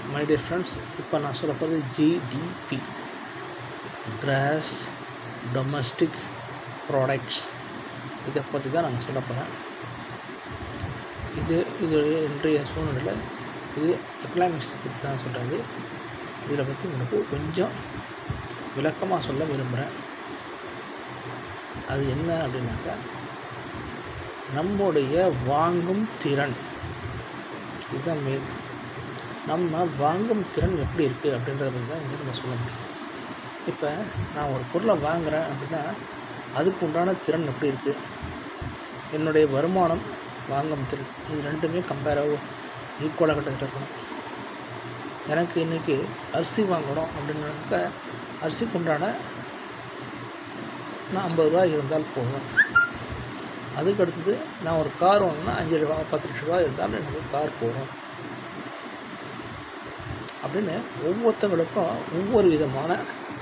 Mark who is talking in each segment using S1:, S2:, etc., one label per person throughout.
S1: my dear friends இப்போ நான் சொல்ல போகிறது ஜிடிபி கிராஸ் டொமஸ்டிக் ப்ராடக்ட்ஸ் இதை பற்றி தான் நாங்கள் சொல்ல போகிறேன் இது இது இன்றைய சூழ்நிலையில் இது எக்கனாமிக்ஸ் பற்றி தான் சொல்கிறது இதில் பற்றி உங்களுக்கு கொஞ்சம் விளக்கமாக சொல்ல விரும்புகிறேன் அது என்ன அப்படின்னாக்கா நம்முடைய வாங்கும் திறன் இதுதான் மெயின் நம்ம வாங்கும் திறன் எப்படி இருக்குது அப்படின்றத பற்றி தான் இங்கே நம்ம சொல்ல முடியும் இப்போ நான் ஒரு பொருளை வாங்குகிறேன் அப்படின்னா அதுக்கு உண்டான திறன் எப்படி இருக்குது என்னுடைய வருமானம் வாங்கும் திறன் இது ரெண்டுமே கம்பேராக ஈக்குவலாக கிட்டத்தட்ட இருக்கணும் எனக்கு இன்றைக்கி அரிசி வாங்கணும் அப்படின்னாக்க அரிசிக்கு உண்டான நான் ஐம்பது ரூபா இருந்தால் போதும் அதுக்கு அடுத்தது நான் ஒரு கார் வாங்கினா அஞ்சு ரூபா பத்து லட்ச ரூபா இருந்தாலும் எனக்கு கார் போகும் அப்படின்னு ஒவ்வொருத்தங்களுக்கும் ஒவ்வொரு விதமான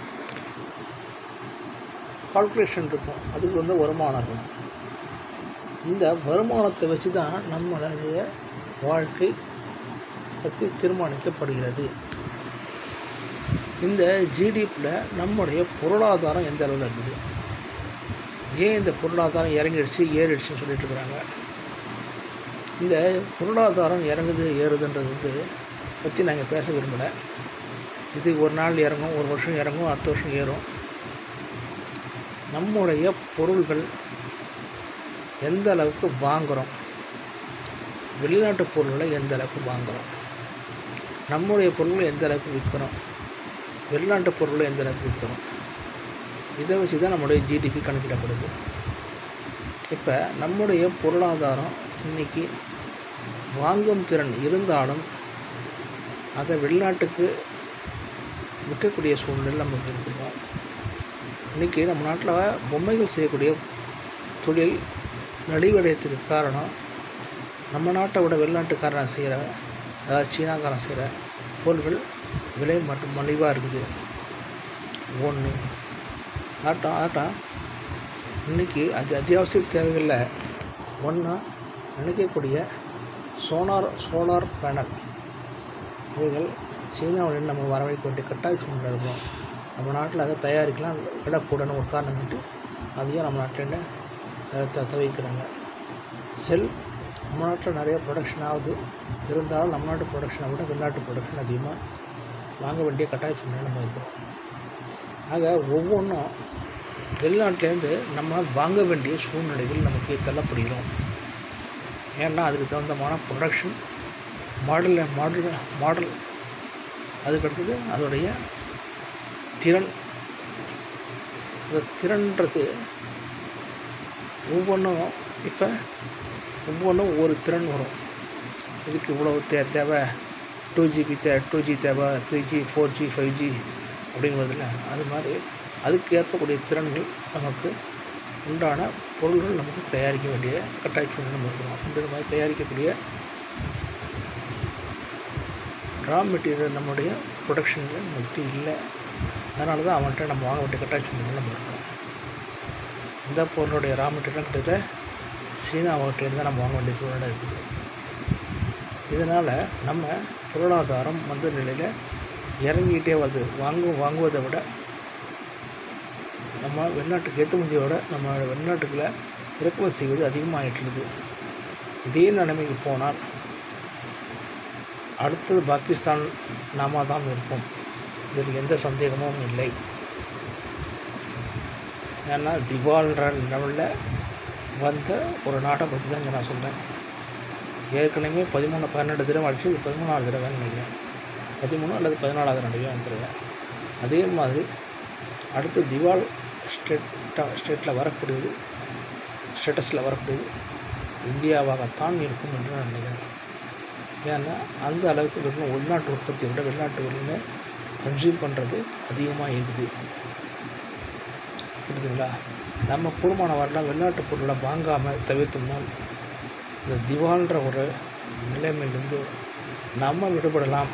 S1: கால்குலேஷன் இருக்கும் அதுக்கு வந்து வருமானம் இருக்கும் இந்த வருமானத்தை வச்சு தான் நம்மளுடைய வாழ்க்கை பற்றி தீர்மானிக்கப்படுகிறது இந்த ஜிடிபியில் நம்முடைய பொருளாதாரம் எந்த அளவில் இருக்குது ஏன் இந்த பொருளாதாரம் இறங்கிடுச்சு ஏறிடுச்சுன்னு சொல்லிட்டு இருக்கிறாங்க இந்த பொருளாதாரம் இறங்குது ஏறுதுன்றது வந்து பற்றி நாங்கள் பேச விரும்பலை இது ஒரு நாள் இறங்கும் ஒரு வருஷம் இறங்கும் அடுத்த வருஷம் ஏறும் நம்முடைய பொருள்கள் எந்த அளவுக்கு வாங்குகிறோம் வெளிநாட்டு பொருள்களை எந்த அளவுக்கு வாங்குகிறோம் நம்முடைய பொருள்களை எந்த அளவுக்கு விற்கிறோம் வெளிநாட்டு பொருள்களை எந்த அளவுக்கு விற்கிறோம் இதை வச்சு தான் நம்முடைய ஜிடிபி கணக்கிடப்படுது இப்போ நம்முடைய பொருளாதாரம் இன்றைக்கி வாங்கும் திறன் இருந்தாலும் அதை வெளிநாட்டுக்கு விற்கக்கூடிய சூழ்நிலை நமக்கு இருக்குங்க இன்றைக்கி நம்ம நாட்டில் பொம்மைகள் செய்யக்கூடிய தொழில் நலிவடையத்துக்கு காரணம் நம்ம நாட்டை விட வெளிநாட்டுக்காரன் செய்கிற அதாவது சீனாக்காரன் செய்கிற பொருள்கள் விலை மட்டும் மலிவாக இருக்குது ஒன்று ஆட்டம் ஆட்டம் இன்றைக்கி அது அத்தியாவசிய தேவைகளில் ஒன்றா நினைக்கக்கூடிய சோனார் சோலார் பேனல் இவைகள் சீனாவிலிருந்து நம்ம வரவைக்க வேண்டிய கட்டாய சூழ்நிலை இருக்கும் நம்ம நாட்டில் அதை தயாரிக்கலாம் விலை கூடன்னு ஒரு காரணம் விட்டு அதையும் நம்ம நாட்டில் த தவிர்க்கிறாங்க செல் நம்ம நாட்டில் நிறைய ப்ரொடக்ஷன் ஆகுது இருந்தாலும் நம்ம நாட்டு ப்ரொடக்ஷனை விட வெளிநாட்டு ப்ரொடக்ஷன் அதிகமாக வாங்க வேண்டிய கட்டாய சூழ்நிலை நம்ம இருக்கிறோம் ஆக ஒவ்வொன்றும் வெளிநாட்டிலேருந்து நம்ம வாங்க வேண்டிய சூழ்நிலைகள் நமக்கு தள்ளப்படுகிறோம் ஏன்னா அதுக்கு தகுந்தமான ப்ரொடக்ஷன் மாடல் மாடல் மாடல் அதுக்கடுத்தது அதோடைய திறன் இந்த திறன்றது ஒவ்வொன்றும் இப்போ ஒவ்வொன்றும் ஒவ்வொரு திறன் வரும் இதுக்கு இவ்வளோ தே தேவை டூ ஜிபி தே டூ ஜி தேவை three G four G five G அப்படிங்கிறதுல அது மாதிரி அதுக்கு ஏற்பக்கூடிய திறன்கள் நமக்கு உண்டான பொருள்கள் நமக்கு தயாரிக்க வேண்டிய கட்டாய சூழ்நிலை நம்ம இருக்கிறோம் அப்படின்ற மாதிரி தயாரிக்கக்கூடிய ரா மெட்டீரியல் நம்முடைய ப்ரொடக்ஷனில் நம்மகிட்ட இல்லை அதனால தான் அவன்கிட்ட நம்ம வாங்க வேண்டிய கட்டாய சூழ்நிலை நம்ம இருக்கிறோம் இந்த பொருளுடைய ரா மெட்டீரியல் கிட்ட சீனா அவர்கிட்ட தான் நம்ம வாங்க வேண்டிய சூழ்நிலை இருக்குது இதனால் நம்ம பொருளாதாரம் வந்த நிலையில் இறங்கிக்கிட்டே வருது வாங்கும் வாங்குவதை விட நம்ம வெளிநாட்டுக்கு ஏற்றுமதியை விட நம்ம வெளிநாட்டுக்குள்ள இறக்குமதி செய்வது அதிகமாகிட்டுருக்குது இதே நிலைமைக்கு போனால் அடுத்தது பாகிஸ்தான் நாம தான் இருப்போம் இதில் எந்த சந்தேகமும் இல்லை ஏன்னா திவால்ன்ற லெவலில் வந்த ஒரு நாட்டை பற்றி தான் இங்கே நான் சொல்கிறேன் ஏற்கனவே பதிமூணு பன்னெண்டு தடவை அடிச்சு இது பதிமூணாவது தடவைன்னு நினைக்கிறேன் பதிமூணு அல்லது பதினாலாவது தடவையோ வந்துடுவேன் அதே மாதிரி அடுத்து திவால் ஸ்டேட்டா ஸ்டேட்டில் வரக்கூடியது ஸ்டேட்டஸில் வரக்கூடியது இந்தியாவாகத்தான் இருக்கும் என்று நான் நினைக்கிறேன் ஏன்னா அந்த அளவுக்கு வெறும் உள்நாட்டு உற்பத்தியை விட வெளிநாட்டு வெளியில் கன்சியூம் பண்ணுறது அதிகமாக இருக்குது புரியுதுங்களா நம்ம கூடுமான வரலாம் வெளிநாட்டு பொருளை வாங்காமல் தவிர்த்தோம்னால் இந்த திவால்ன்ற ஒரு நிலைமையிலிருந்து நம்ம விடுபடலாம்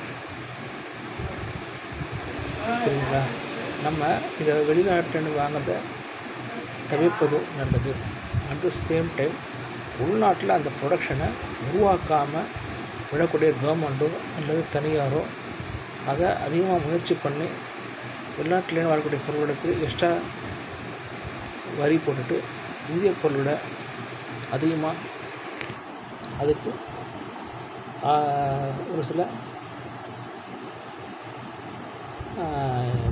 S1: புரியுங்களா நம்ம இதை வெளிநாட்டுன்னு வாங்கிறத தவிர்ப்பது நல்லது அட் த சேம் டைம் உள்நாட்டில் அந்த ப்ரொடக்ஷனை உருவாக்காமல் விடக்கூடிய கவர்மெண்ட்டோ அல்லது தனியாரோ அதை அதிகமாக முயற்சி பண்ணி வெளிநாட்டிலே வரக்கூடிய பொருட்களுக்கு எக்ஸ்ட்ரா வரி போட்டுட்டு இந்திய பொருளோட அதிகமாக அதுக்கு ஆஹ், ஒரு சில ஆஹ்,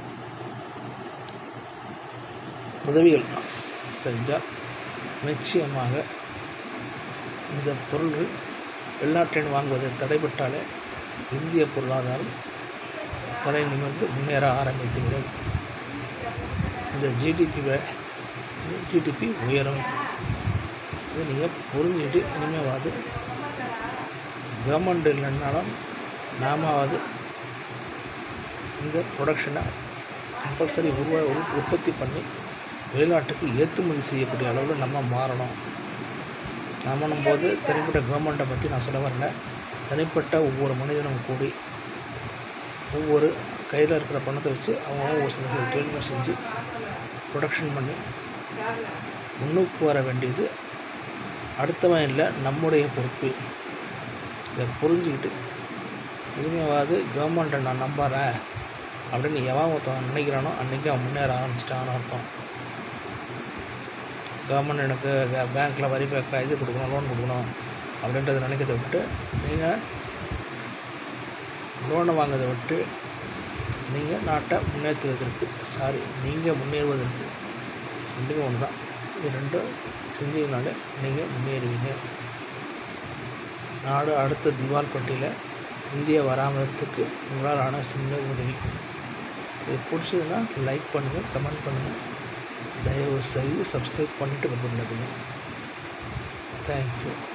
S1: உதவிகள் செஞ்சால் நிச்சயமாக இந்த பொருள்கள் வெளிநாட்டில் வாங்குவதை தடைபட்டாலே இந்திய பொருளாதாரம் தலை நிமிர்ந்து முன்னேற ஆரம்பித்துவிடும் இந்த ஜிடிபி ஜிடிபி உயரும் இது நீங்கள் புரிஞ்சுட்டு இனிமேவாது கவர்மெண்ட் இல்லைன்னாலும் நாமாவது இந்த ப்ரொடக்ஷனை கம்பல்சரி உருவா உரு- உற்பத்தி பண்ணி வெளிநாட்டுக்கு ஏற்றுமதி செய்யக்கூடிய அளவில் நம்ம மாறணும் நாமனும் போது தனிப்பட்ட கவர்மெண்ட்டை பற்றி நான் சொல்ல வரல தனிப்பட்ட ஒவ்வொரு மனிதனும் கூடி ஒவ்வொரு கையில் இருக்கிற பணத்தை வச்சு அவங்க ஒரு சில சில தொழில்கள் செஞ்சு ப்ரொடக்ஷன் பண்ணி முன்னுக்கு வர வேண்டியது அடுத்தவன் இல்லை நம்முடைய பொறுப்பு இதை புரிஞ்சுக்கிட்டு இனிமேவாது கவர்மெண்ட்டை நான் நம்புறேன் அப்படின்னு எவன் ஒருத்தன் நினைக்கிறானோ அன்றைக்கி அவன் முன்னேற ஆரம்பிச்சிட்டான்னு அர்த்தம் கவர்மெண்ட் எனக்கு பேங்க்கில் வரி பே- இது கொடுக்கணும் லோன் கொடுக்கணும் அப்படின்றத நினைக்கிறத விட்டு நீங்கள் லோனை வாங்குறதை விட்டு நீங்கள் நாட்டை முன்னேற்றுவதற்கு சாரி நீங்கள் முன்னேறுவதற்கு ரெண்டுமே ஒன்று தான் இது ரெண்டும் செஞ்சீங்கனாலே நீங்கள் முன்னேறுவீங்க நாடு அடுத்த திவால் பட்டியலில் இந்தியா வராமறதுக்கு உங்களால் ஆன சின்ன உதவி இது பிடிச்சதுன்னா லைக் பண்ணுங்கள் கமெண்ட் பண்ணுங்கள் தயவு செய்து சப்ஸ்கிரைப் பண்ணிவிட்டு பண்ணுங்க தேங்க்யூ